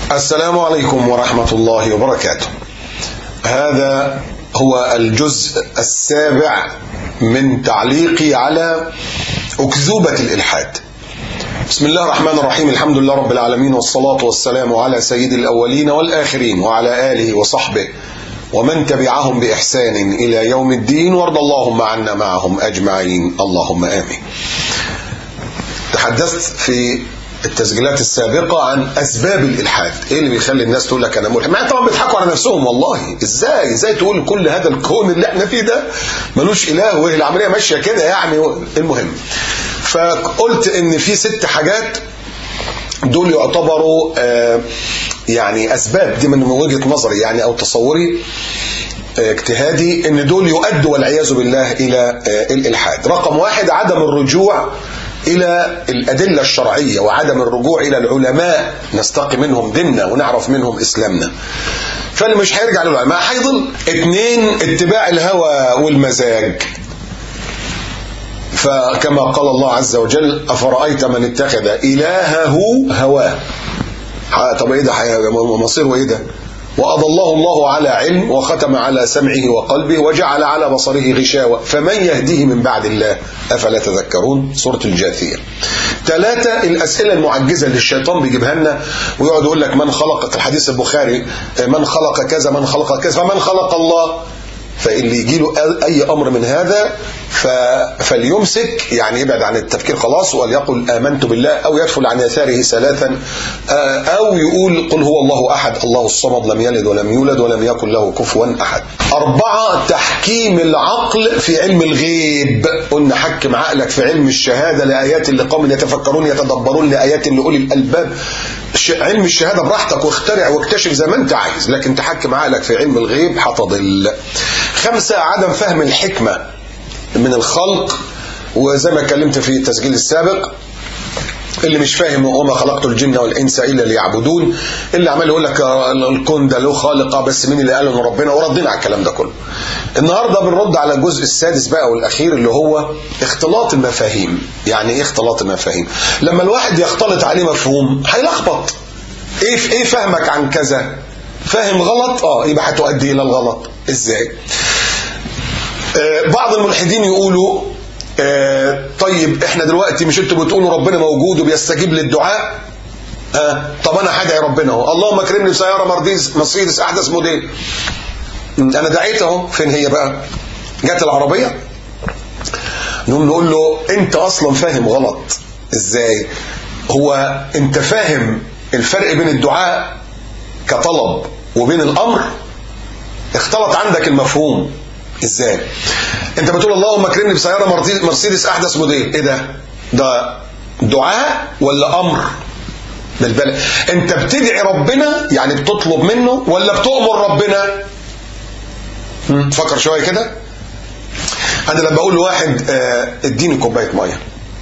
السلام عليكم ورحمة الله وبركاته هذا هو الجزء السابع من تعليقي على أكذوبة الإلحاد بسم الله الرحمن الرحيم الحمد لله رب العالمين والصلاة والسلام على سيد الأولين والآخرين وعلى آله وصحبه ومن تبعهم بإحسان إلى يوم الدين وارض اللهم عنا معهم أجمعين اللهم آمين تحدثت في التسجيلات السابقة عن أسباب الإلحاد إيه اللي بيخلي الناس تقول لك أنا ملحد ما طبعا بيضحكوا على نفسهم والله إزاي إزاي تقول كل هذا الكون اللي احنا فيه ده ملوش إله وهي العملية ماشية كده يعني المهم فقلت إن في ست حاجات دول يعتبروا آه يعني أسباب دي من وجهة نظري يعني أو تصوري آه اجتهادي إن دول يؤدوا والعياذ بالله إلى آه الإلحاد رقم واحد عدم الرجوع إلى الأدلة الشرعية وعدم الرجوع إلى العلماء نستقي منهم ديننا ونعرف منهم إسلامنا فاللي مش هيرجع للعلماء هيضل اتنين اتباع الهوى والمزاج فكما قال الله عز وجل أفرأيت من اتخذ إلهه هواه طب ايه ده مصيره ايه ده وأضله الله على علم وختم على سمعه وقلبه وجعل على بصره غشاوة فمن يهديه من بعد الله أفلا تذكرون سورة الجاثية ثلاثة الأسئلة المعجزة اللي الشيطان بيجيبها لنا ويقعد يقول لك من خلق الحديث البخاري من خلق كذا من خلق كذا فمن خلق الله فاللي يجي له أي أمر من هذا فليمسك يعني يبعد عن التفكير خلاص وليقل آمنت بالله أو يدفل عن يساره ثلاثا أو يقول قل هو الله أحد الله الصمد لم يلد ولم يولد ولم يكن له كفوا أحد أربعة تحكيم العقل في علم الغيب قلنا حكم عقلك في علم الشهادة لآيات لقوم يتفكرون يتدبرون لآيات لأولي الألباب علم الشهادة براحتك واخترع واكتشف زي ما انت عايز لكن تحكم عقلك في علم الغيب هتضل خمسة عدم فهم الحكمة من الخلق وزي ما اتكلمت في التسجيل السابق اللي مش فاهم وما خلقت الجن والانس الا ليعبدون اللي عمال يقول لك الكون ده له خالق بس مين اللي قال انه ربنا وردينا على الكلام ده كله النهارده بنرد على الجزء السادس بقى والاخير اللي هو اختلاط المفاهيم يعني ايه اختلاط المفاهيم لما الواحد يختلط عليه مفهوم هيلخبط ايه ايه فهمك عن كذا فاهم غلط اه يبقى هتؤدي الى الغلط ازاي آه بعض الملحدين يقولوا آه طيب احنا دلوقتي مش انتوا بتقولوا ربنا موجود وبيستجيب للدعاء آه طب انا هدعي ربنا اهو اللهم اكرمني بسياره مرسيدس مرسيدس احدث موديل انا دعيت اهو فين هي بقى جت العربيه نقوم نقول له انت اصلا فاهم غلط ازاي هو انت فاهم الفرق بين الدعاء كطلب وبين الامر اختلط عندك المفهوم ازاي انت بتقول اللهم اكرمني بسياره مرسيدس احدث موديل ايه ده ده دعاء ولا امر بالبلد انت بتدعي ربنا يعني بتطلب منه ولا بتؤمر ربنا فكر شويه كده انا لما اقول لواحد اه اديني كوبايه ميه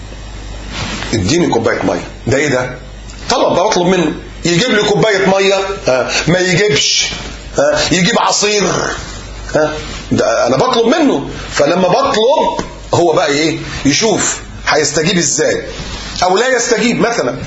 اديني كوبايه ميه ده ايه ده طلب بطلب منه يجيب لي كوبايه ميه اه ما يجيبش اه يجيب عصير ها ده انا بطلب منه فلما بطلب هو بقى ايه يشوف هيستجيب ازاي او لا يستجيب مثلا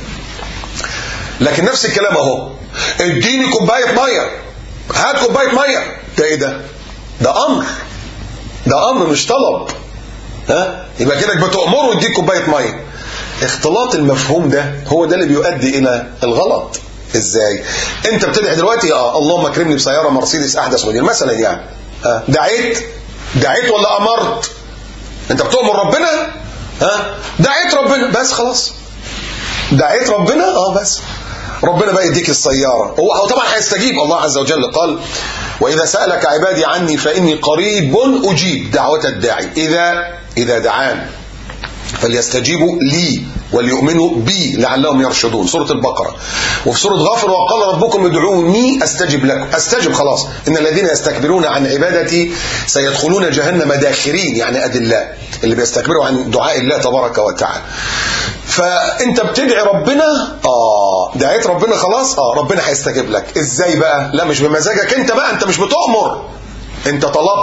لكن نفس الكلام اهو اديني كوبايه ميه هات كوبايه ميه ده ايه ده ده امر ده امر مش طلب ها يبقى كده بتامره يديك كوبايه ميه اختلاط المفهوم ده هو ده اللي بيؤدي الى الغلط ازاي انت بتدعي دلوقتي اه اللهم اكرمني بسياره مرسيدس احدث موديل مثلا يعني آه. دعيت دعيت ولا امرت انت بتؤمر ربنا ها دعيت ربنا بس خلاص دعيت ربنا اه بس ربنا بقى يديك السياره هو هو طبعا هيستجيب الله عز وجل قال واذا سالك عبادي عني فاني قريب اجيب دعوه الداعي اذا اذا دعان فليستجيبوا لي وليؤمنوا بي لعلهم يرشدون سورة البقرة وفي سورة غافر وقال ربكم ادعوني استجب لكم استجب خلاص ان الذين يستكبرون عن عبادتي سيدخلون جهنم داخرين يعني أدلاء اللي بيستكبروا عن دعاء الله تبارك وتعالى فانت بتدعي ربنا اه دعيت ربنا خلاص اه ربنا هيستجيب لك ازاي بقى لا مش بمزاجك انت بقى انت مش بتؤمر انت طلبت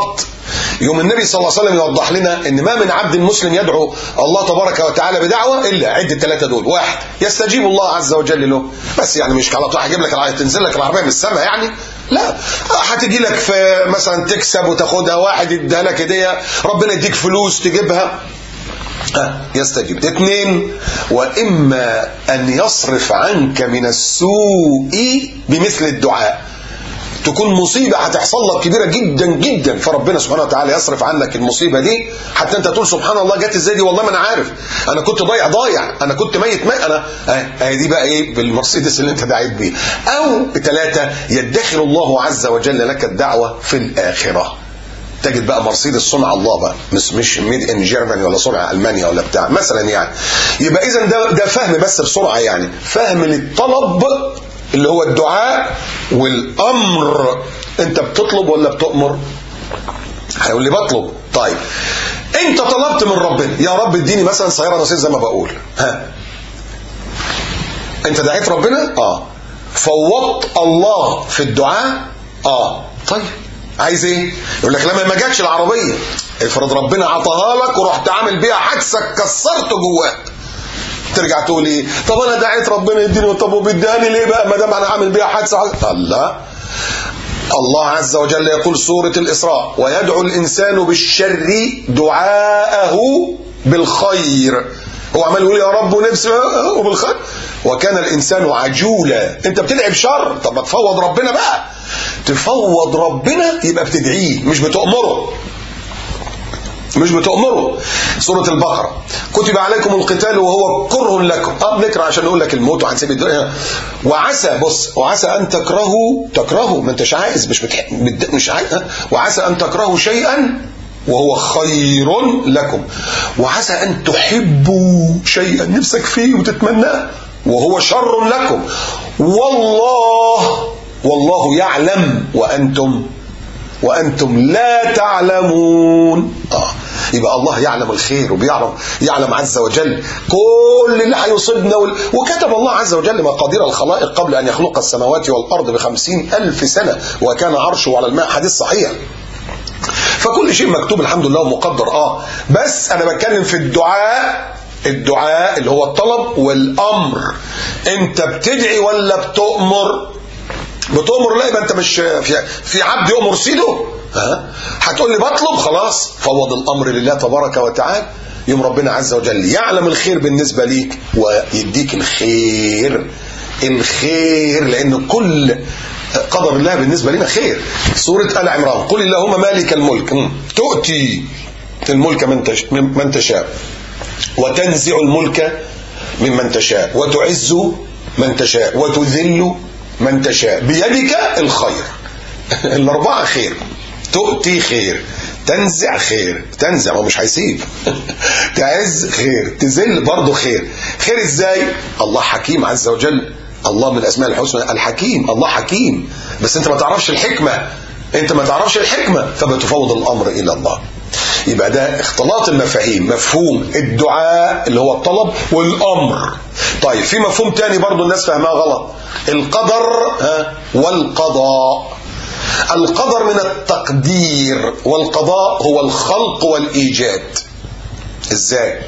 يوم النبي صلى الله عليه وسلم يوضح لنا ان ما من عبد مسلم يدعو الله تبارك وتعالى بدعوه الا عد الثلاثه دول واحد يستجيب الله عز وجل له بس يعني مش على طول هجيب لك العربية تنزل لك العربيه من السماء يعني لا هتجي لك في مثلا تكسب وتاخدها واحد يديها لك هديه ربنا يديك فلوس تجيبها يستجيب اثنين واما ان يصرف عنك من السوء بمثل الدعاء تكون مصيبة هتحصل لك كبيرة جدا جدا فربنا سبحانه وتعالى يصرف عنك المصيبة دي حتى انت تقول سبحان الله جت ازاي دي والله ما انا عارف انا كنت ضايع ضايع انا كنت ميت ميت انا اهي دي بقى ايه بالمرسيدس اللي انت دعيت بيه او ثلاثة يدخر الله عز وجل لك الدعوة في الاخرة تجد بقى مرسيدس صنع الله بقى مش مش ميد ان جيرماني ولا صنع المانيا ولا بتاع مثلا يعني يبقى اذا ده ده فهم بس بسرعه يعني فهم للطلب اللي هو الدعاء والامر انت بتطلب ولا بتؤمر هيقول لي بطلب طيب انت طلبت من ربنا يا رب اديني مثلا سياره رصيد زي ما بقول ها انت دعيت ربنا اه فوضت الله في الدعاء اه طيب عايز ايه يقول لك لما ما جاتش العربيه افرض ربنا عطاها لك ورحت عامل بيها حادثه كسرت جواك ترجع تقول ايه طب انا دعيت ربنا يديني طب وبيداني ليه بقى ما دام انا عامل بيها حادثه الله الله عز وجل يقول سورة الإسراء ويدعو الإنسان بالشر دعاءه بالخير هو عمال يقول يا رب ونفسي وبالخير وكان الإنسان عجولا أنت بتدعي بشر طب ما تفوض ربنا بقى تفوض ربنا يبقى بتدعيه مش بتأمره مش بتأمره سورة البقرة كتب عليكم القتال وهو كره لكم اه بنقرا عشان نقول لك الموت وهنسيب الدنيا وعسى بص وعسى ان تكرهوا تكرهوا ما انتش عايز مش بتح... مش عايز وعسى ان تكرهوا شيئا وهو خير لكم وعسى ان تحبوا شيئا نفسك فيه وتتمناه وهو شر لكم والله والله يعلم وانتم وانتم لا تعلمون اه يبقى الله يعلم الخير وبيعلم يعلم عز وجل كل اللي هيصيبنا وال... وكتب الله عز وجل مقادير الخلائق قبل ان يخلق السماوات والارض بخمسين الف سنه وكان عرشه على الماء حديث صحيح فكل شيء مكتوب الحمد لله ومقدر اه بس انا بتكلم في الدعاء الدعاء اللي هو الطلب والامر انت بتدعي ولا بتؤمر بتؤمر لا يبقى انت مش في في عبد يؤمر سيده ها هتقول لي بطلب خلاص فوض الامر لله تبارك وتعالى يوم ربنا عز وجل يعلم الخير بالنسبه ليك ويديك الخير الخير لان كل قدر الله بالنسبه لنا خير سوره ال عمران قل اللهم مالك الملك تؤتي الملك من من تشاء وتنزع الملك ممن تشاء وتعز من تشاء وتذل من تشاء بيدك الخير الأربعة خير تؤتي خير تنزع خير تنزع هو مش هيسيب تعز خير تذل برضه خير خير ازاي الله حكيم عز وجل الله من الاسماء الحسنى الحكيم الله حكيم بس انت ما تعرفش الحكمه انت ما تعرفش الحكمه فبتفوض الامر الى الله يبقى ده اختلاط المفاهيم مفهوم الدعاء اللي هو الطلب والامر طيب في مفهوم تاني برضو الناس فاهمها غلط القدر ها والقضاء القدر من التقدير والقضاء هو الخلق والايجاد ازاي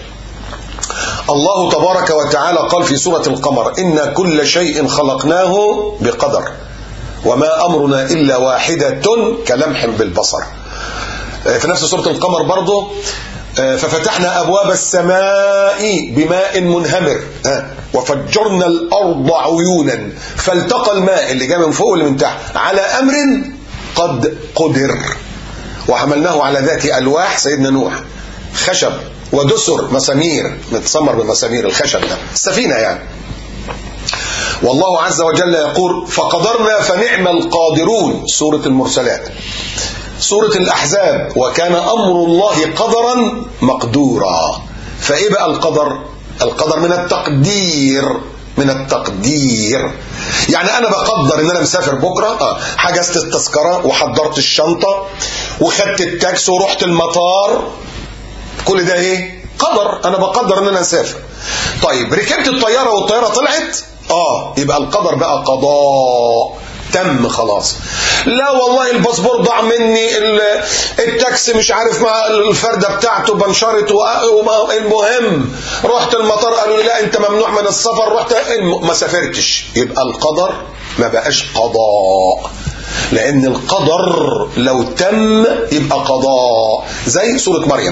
الله تبارك وتعالى قال في سورة القمر إن كل شيء خلقناه بقدر وما أمرنا إلا واحدة كلمح بالبصر في نفس سورة القمر برضه ففتحنا أبواب السماء بماء منهمر وفجرنا الأرض عيونا فالتقى الماء اللي جاء من فوق واللي من تحت على أمر قد قدر وحملناه على ذات ألواح سيدنا نوح خشب ودسر مسامير متسمر بمسامير الخشب ده السفينة يعني والله عز وجل يقول فقدرنا فنعم القادرون سورة المرسلات سورة الأحزاب وكان أمر الله قدرا مقدورا فإيه بقى القدر القدر من التقدير من التقدير يعني أنا بقدر إن أنا مسافر بكرة آه حجزت التذكرة وحضرت الشنطة وخدت التاكسي ورحت المطار كل ده إيه قدر أنا بقدر إن أنا مسافر طيب ركبت الطيارة والطيارة طلعت آه يبقى القدر بقى قضاء تم خلاص لا والله الباسبور ضاع مني ال- التاكسي مش عارف مع الفردة بتاعته بنشرت وأ- وما- المهم رحت المطار قالوا لي لا انت ممنوع من السفر رحت الم- ما سافرتش يبقى القدر ما بقاش قضاء لان القدر لو تم يبقى قضاء زي سورة مريم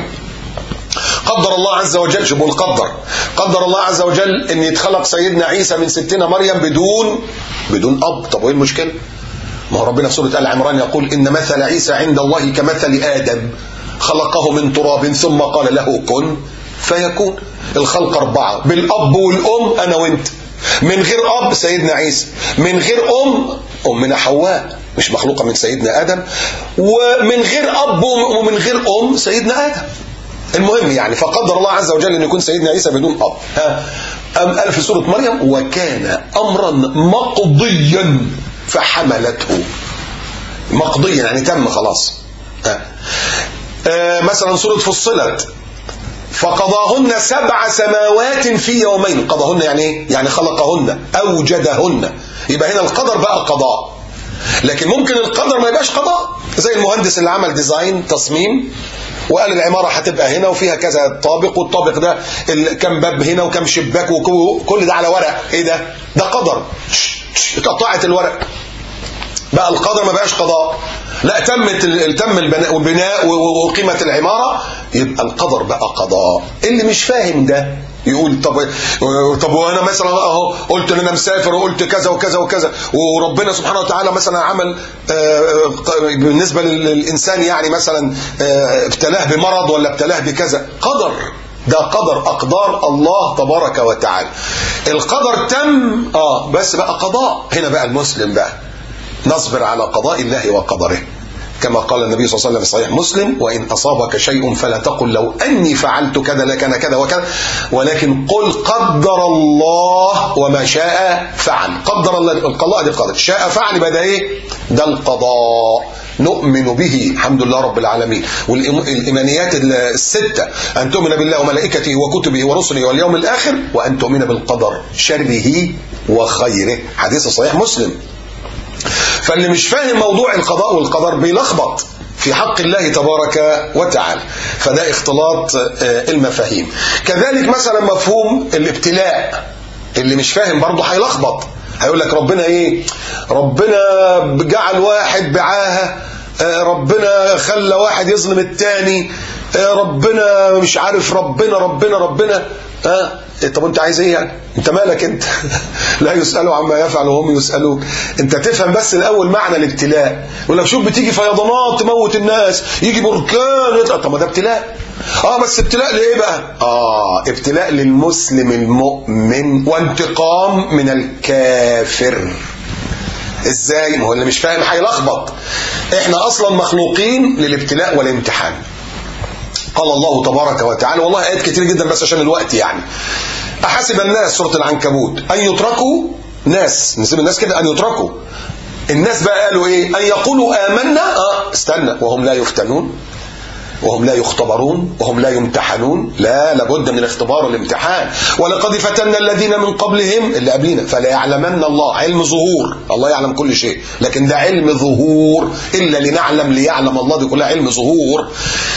قدر الله عز وجل شو بقول قدر قدر الله عز وجل ان يتخلق سيدنا عيسى من ستنا مريم بدون بدون اب طب وايه المشكله ما هو ربنا في سوره ال عمران يقول ان مثل عيسى عند الله كمثل ادم خلقه من تراب ثم قال له كن فيكون الخلق اربعه بالاب والام انا وانت من غير اب سيدنا عيسى من غير ام امنا حواء مش مخلوقه من سيدنا ادم ومن غير اب ومن غير ام سيدنا ادم المهم يعني فقدر الله عز وجل ان يكون سيدنا عيسى بدون اب ها ام قال في سوره مريم وكان امرا مقضيا فحملته مقضيا يعني تم خلاص ها. آه مثلا سوره فصلت فقضاهن سبع سماوات في يومين قضاهن يعني ايه يعني خلقهن اوجدهن يبقى هنا القدر بقى قضاء لكن ممكن القدر ما يبقاش قضاء زي المهندس اللي عمل ديزاين تصميم وقال العمارة هتبقى هنا وفيها كذا طابق والطابق ده ال- كم باب هنا وكم شباك وكل ده على ورق ايه ده ده قدر اتقطعت الورق بقى القدر ما بقاش قضاء لا تمت ال- تم البناء والبناء و- و- وقيمة العمارة يبقى القدر بقى قضاء اللي مش فاهم ده يقول طب طب وانا مثلا اهو قلت ان انا مسافر وقلت كذا وكذا وكذا وربنا سبحانه وتعالى مثلا عمل آه، آه، بالنسبه للانسان يعني مثلا آه، ابتلاه بمرض ولا ابتلاه بكذا قدر ده قدر اقدار الله تبارك وتعالى القدر تم اه بس بقى قضاء هنا بقى المسلم بقى نصبر على قضاء الله وقدره كما قال النبي صلى الله عليه وسلم في صحيح مسلم وإن أصابك شيء فلا تقل لو أني فعلت كذا لكان كذا وكذا ولكن قل قدر الله وما شاء فعل قدر الله القضاء دي القدر شاء فعل يبقى ده إيه ده القضاء نؤمن به الحمد لله رب العالمين والإيمانيات الستة أن تؤمن بالله وملائكته وكتبه ورسله واليوم الآخر وأن تؤمن بالقدر شره وخيره حديث صحيح مسلم فاللي مش فاهم موضوع القضاء والقدر بيلخبط في حق الله تبارك وتعالى فده اختلاط آه، المفاهيم كذلك مثلا مفهوم الابتلاء اللي مش فاهم برضه هيلخبط هيقول لك ربنا ايه ربنا جعل واحد بعاهه آه، ربنا خلى واحد يظلم التاني آه، ربنا مش عارف ربنا ربنا ربنا ها إيه طب انت عايز ايه يعني انت مالك انت لا يسالوا عما يفعل وهم يسالون انت تفهم بس الاول معنى الابتلاء يقول لك شوف بتيجي فيضانات تموت الناس يجي بركان يطلع طب ما ده ابتلاء اه بس ابتلاء لايه بقى اه ابتلاء للمسلم المؤمن وانتقام من الكافر ازاي ما هو اللي مش فاهم هيلخبط احنا اصلا مخلوقين للابتلاء والامتحان قال الله تبارك وتعالى والله آيات كتير جدا بس عشان الوقت يعني أحسب الناس سورة العنكبوت أن يتركوا ناس نسيب الناس كده أن يتركوا الناس بقى قالوا إيه أن يقولوا آمنا آه استنى وهم لا يفتنون وهم لا يختبرون وهم لا يمتحنون لا لابد من الاختبار والامتحان ولقد فتنا الذين من قبلهم اللي قبلنا فلا يعلمن الله علم ظهور الله يعلم كل شيء لكن ده علم ظهور إلا لنعلم ليعلم الله دي كلها علم ظهور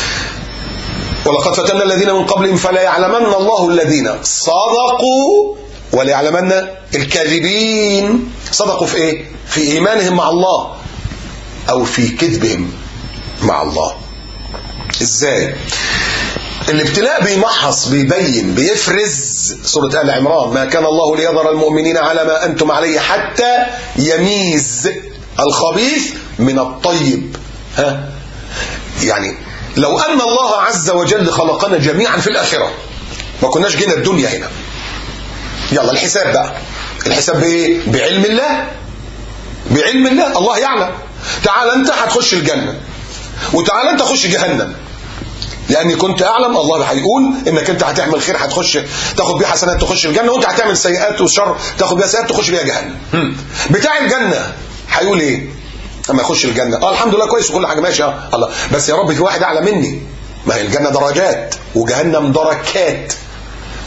ولقد فتنا الذين من قبلهم فلا يعلمن الله الذين صدقوا ولا يعلمن الكاذبين صدقوا في ايه في ايمانهم مع الله او في كذبهم مع الله ازاي الابتلاء بيمحص بيبين بيفرز سورة آل عمران ما كان الله ليذر المؤمنين على ما أنتم عليه حتى يميز الخبيث من الطيب ها يعني لو أن الله عز وجل خلقنا جميعا في الآخرة ما كناش جينا الدنيا هنا يلا الحساب بقى الحساب بإيه؟ بعلم الله بعلم الله الله يعلم تعال أنت هتخش الجنة وتعال أنت خش جهنم لأني كنت أعلم الله هيقول إنك أنت هتعمل خير هتخش تاخد بيه حسنات تخش الجنة وأنت هتعمل سيئات وشر تاخد بيها سيئات تخش بيها جهنم هم. بتاع الجنة هيقول إيه؟ اما يخش الجنه اه الحمد لله كويس وكل حاجه ماشيه اه الله بس يا رب في واحد اعلى مني ما هي الجنه درجات وجهنم دركات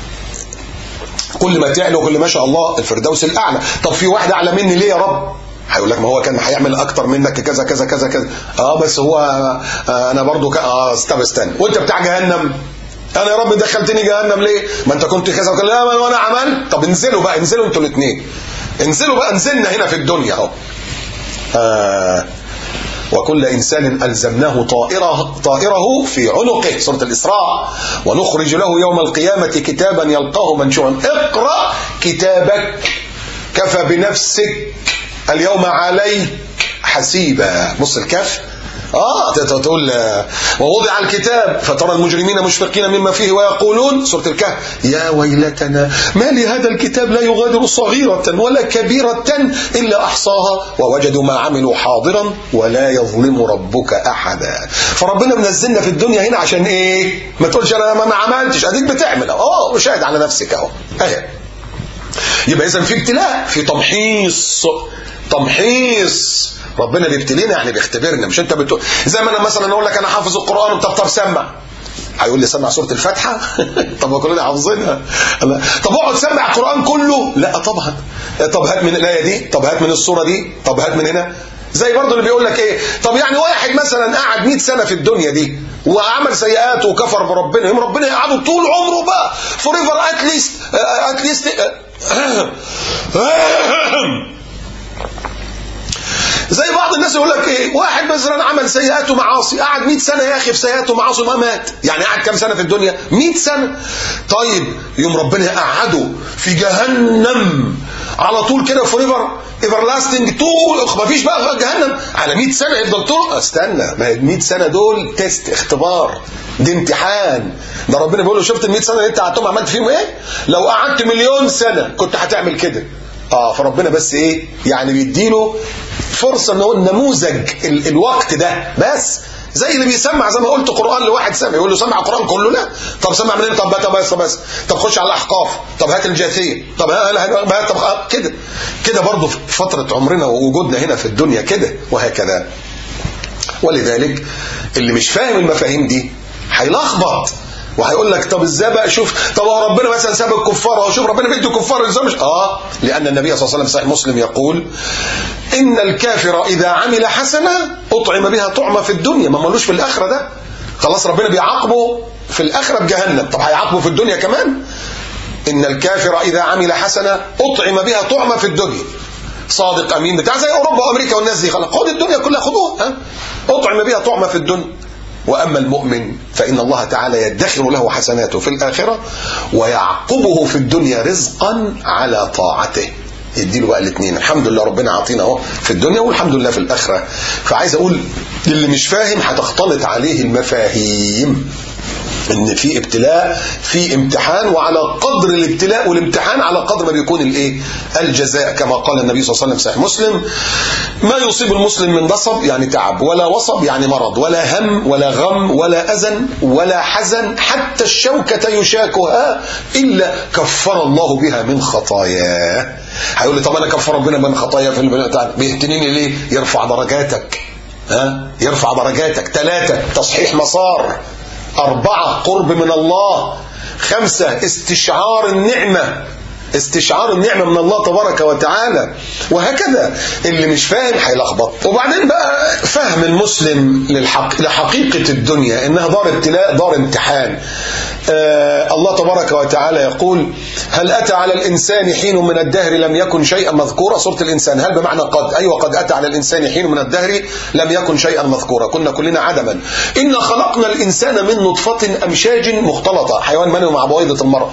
كل ما تعلو كل ما شاء الله الفردوس الاعلى طب في واحد اعلى مني ليه يا رب هيقول لك ما هو كان هيعمل اكتر منك كذا كذا كذا كذا اه بس هو آه انا برضو ك... اه استنى استنى وانت بتاع جهنم انا يا رب دخلتني جهنم ليه ما انت كنت كذا وكذا لا وانا عملت طب انزلوا بقى انزلوا انتوا الاثنين انزلوا بقى انزلنا هنا في الدنيا اهو آه وكل إنسان ألزمناه طائره, طائره في عنقه سورة الإسراء ونخرج له يوم القيامة كتابا يلقاه منشورا اقرأ كتابك كفى بنفسك اليوم عليك حسيبا بص الكف اه تقول ووضع الكتاب فترى المجرمين مشفقين مما فيه ويقولون سورة الكهف يا ويلتنا ما لهذا الكتاب لا يغادر صغيرة ولا كبيرة إلا أحصاها ووجدوا ما عملوا حاضرا ولا يظلم ربك أحدا فربنا منزلنا في الدنيا هنا عشان إيه ما تقولش أنا ما عملتش أديك بتعمل أهو شاهد على نفسك أهو أهي يبقى إذا في ابتلاء في تمحيص تمحيص ربنا بيبتلينا يعني بيختبرنا مش انت بتقول زي ما انا مثلا اقول لك انا حافظ القران طب طب سمع هيقول لي سمع سوره الفاتحه طب كلنا حافظينها طب اقعد سمع القران كله لا طبعا طب هات من الايه دي طب هات من السوره دي طب هات من هنا زي برضه اللي بيقول لك ايه طب يعني واحد مثلا قعد 100 سنه في الدنيا دي وعمل سيئات وكفر بربنا يوم ربنا يقعده طول عمره بقى فور ايفر اتليست اتليست زي بعض الناس يقول لك ايه واحد مثلا عمل سيئات ومعاصي قعد 100 سنه يا اخي في سيئات ومعاصي وما مات يعني قعد كام سنه في الدنيا 100 سنه طيب يوم ربنا يقعده في جهنم على طول كده فور ايفر ايفر لاستنج طول ما فيش بقى جهنم على 100 سنه يفضل طول استنى ما هي 100 سنه دول تيست اختبار دي امتحان ده ربنا بيقول له شفت ال 100 سنه اللي انت قعدتهم عملت فيهم ايه لو قعدت مليون سنه كنت هتعمل كده اه فربنا بس ايه يعني بيديله فرصه ان هو النموذج ال الوقت ده بس زي اللي بيسمع زي ما قلت قران لواحد سامع يقول له سمع القران كله لا طب سمع منين طب طب بس بس طب خش على الاحقاف طب هات الجاثيه طب هات طب كده كده برضه في فتره عمرنا ووجودنا هنا في الدنيا كده وهكذا ولذلك اللي مش فاهم المفاهيم دي هيلخبط وهيقول لك طب ازاي بقى شوف طب هو ربنا مثلا ساب الكفار هو شوف ربنا بيدي الكفار ازاي مش اه لان النبي صلى الله عليه وسلم صحيح مسلم يقول ان الكافر اذا عمل حسنه اطعم بها طعمه في الدنيا ما ملوش في الاخره ده خلاص ربنا بيعاقبه في الاخره بجهنم طب هيعاقبه في الدنيا كمان ان الكافر اذا عمل حسنه اطعم بها طعمه في الدنيا صادق امين بتاع زي اوروبا وامريكا والناس دي خلاص خد الدنيا كلها خدوها ها اطعم بها طعمه في الدنيا وأما المؤمن فإن الله تعالى يدخر له حسناته في الآخرة ويعقبه في الدنيا رزقا على طاعته يديله بقى الاثنين الحمد لله ربنا عاطينا اهو في الدنيا والحمد لله في الآخرة فعايز أقول اللي مش فاهم هتختلط عليه المفاهيم ان في ابتلاء في امتحان وعلى قدر الابتلاء والامتحان على قدر ما بيكون الايه الجزاء كما قال النبي صلى الله عليه وسلم في صحيح مسلم ما يصيب المسلم من نصب يعني تعب ولا وصب يعني مرض ولا هم ولا غم ولا اذن ولا حزن حتى الشوكة يشاكها الا كفر الله بها من خطاياه هيقول لي طب انا كفر ربنا من خطايا في البناء بيهتنيني ليه يرفع درجاتك ها يرفع درجاتك ثلاثة تصحيح مسار أربعة قرب من الله خمسة استشعار النعمة استشعار النعمة من الله تبارك وتعالى وهكذا اللي مش فاهم هيلخبط وبعدين بقى فهم المسلم للحق لحقيقة الدنيا إنها دار ابتلاء دار امتحان آه الله تبارك وتعالى يقول هل أتى على الإنسان حين من الدهر لم يكن شيئا مذكورا سورة الإنسان هل بمعنى قد أيوة قد أتى على الإنسان حين من الدهر لم يكن شيئا مذكورا كنا كلنا عدما إن خلقنا الإنسان من نطفة أمشاج مختلطة حيوان منوي مع بويضة المرأة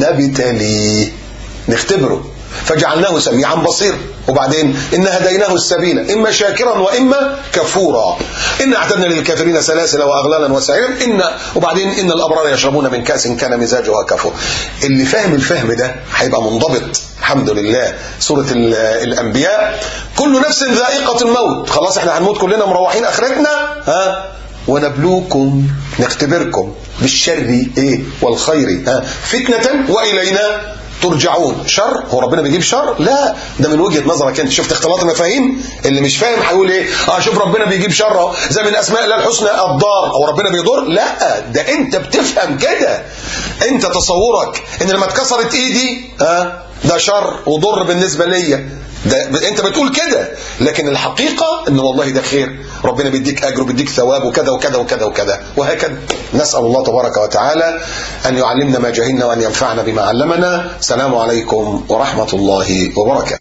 نبتليه نختبره فجعلناه سميعا بصيرا وبعدين إن هديناه السبيل إما شاكرا وإما كفورا إن أعتدنا للكافرين سلاسل وأغلالا وسعيرا إن وبعدين إن الأبرار يشربون من كأس كان مزاجها كفور اللي فاهم الفهم ده هيبقى منضبط الحمد لله سورة الأنبياء كل نفس ذائقة الموت خلاص احنا هنموت كلنا مروحين آخرتنا ها ونبلوكم نختبركم بالشر ايه والخير ها فتنة وإلينا ترجعون شر هو ربنا بيجيب شر لا ده من وجهه نظرك انت شفت اختلاط المفاهيم اللي مش فاهم هيقول ايه اه شوف ربنا بيجيب شر زي من اسماء الله الحسنى الضار او ربنا بيضر لا ده انت بتفهم كده انت تصورك ان لما اتكسرت ايدي ها ده شر وضر بالنسبة ليا ده انت بتقول كده لكن الحقيقة ان والله ده خير ربنا بيديك اجر وبيديك ثواب وكذا وكذا وكذا وكذا وهكذا نسأل الله تبارك وتعالى ان يعلمنا ما جهلنا وان ينفعنا بما علمنا سلام عليكم ورحمة الله وبركاته